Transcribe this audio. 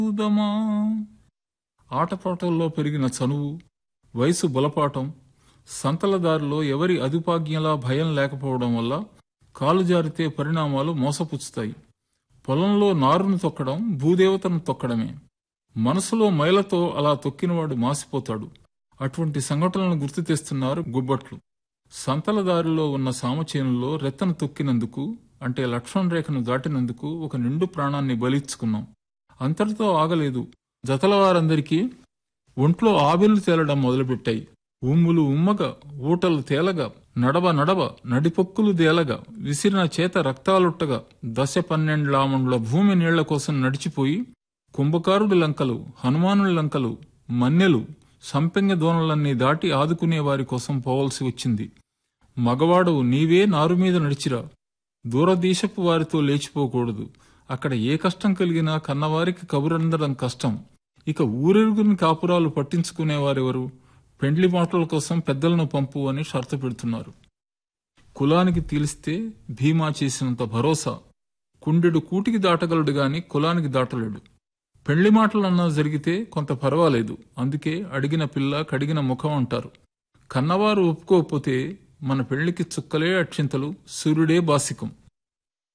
చూదమా ఆటపాటల్లో పెరిగిన చనువు వయసు బలపాటం సంతల దారిలో ఎవరి అదుపాజ్ఞలా భయం లేకపోవడం వల్ల కాలు జారితే పరిణామాలు మోసపుచ్చుతాయి పొలంలో నారును తొక్కడం భూదేవతను తొక్కడమే మనసులో మైలతో అలా తొక్కినవాడు మాసిపోతాడు అటువంటి సంఘటనలను గుర్తు తెస్తున్నారు గుబ్బట్లు సంతల దారిలో ఉన్న సామచేనులో రెత్తను తొక్కినందుకు అంటే లక్ష్మణ్ రేఖను దాటినందుకు ఒక నిండు ప్రాణాన్ని బలిచ్చుకున్నాం అంతటితో ఆగలేదు జతల వారందరికీ ఒంట్లో ఆవిర్లు తేలడం మొదలుపెట్టాయి ఉమ్ములు ఉమ్మగా ఊటలు తేలగా నడవ నడవ నడిపొక్కులు దేలగా విసిరిన చేత రక్తాలుట్టగా దశ పన్నెండ్లామండ్ల భూమి నీళ్ల కోసం నడిచిపోయి కుంభకారుడి లంకలు హనుమానుడి లంకలు మన్నెలు సంపెంగ దోనలన్నీ దాటి ఆదుకునే వారి కోసం పోవలసి వచ్చింది మగవాడు నీవే నారు మీద నడిచిరా దూరదేశపు వారితో లేచిపోకూడదు అక్కడ ఏ కష్టం కలిగినా కన్నవారికి కబురందడం కష్టం ఇక ఊరెరుగుని కాపురాలు పట్టించుకునేవారెవరు పెండ్లి మాటల కోసం పెద్దలను పంపు అని షరతు పెడుతున్నారు కులానికి తీలిస్తే భీమా చేసినంత భరోసా కుండెడు కూటికి దాటగలడు గాని కులానికి దాటలేడు పెళ్లి మాటలన్నా జరిగితే కొంత పర్వాలేదు అందుకే అడిగిన పిల్ల కడిగిన ముఖం అంటారు కన్నవారు ఒప్పుకోకపోతే మన పెళ్లికి చుక్కలే అక్షింతలు సూర్యుడే బాసికం